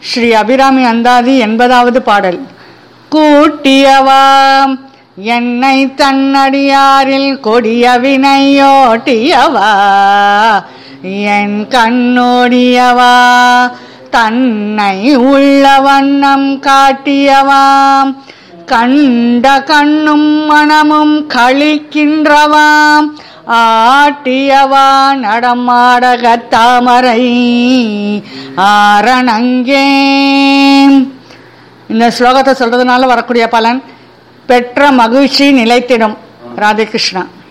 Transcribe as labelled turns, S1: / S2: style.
S1: ஸ்ரீ அபிராமி அந்தாதி எண்பதாவது பாடல் கூட்டியவாம் என்னை தன்னடியாரில் கொடிய வினையோட்டியவா என் கண்ணோடியவா தன்னை உள்ள வண்ணம் காட்டியவாம் கண்ட கண்ணும் மனமும் கழிக்கின்றவாம் ஆட்டியவா நடமாடகத் தாமரை ஆரணங்கே இந்த ஸ்லோகத்தை சொல்றதுனால வரக்கூடிய பலன் பெற்ற மகிழ்ச்சி நிலைத்திடும் ராதே கிருஷ்ணா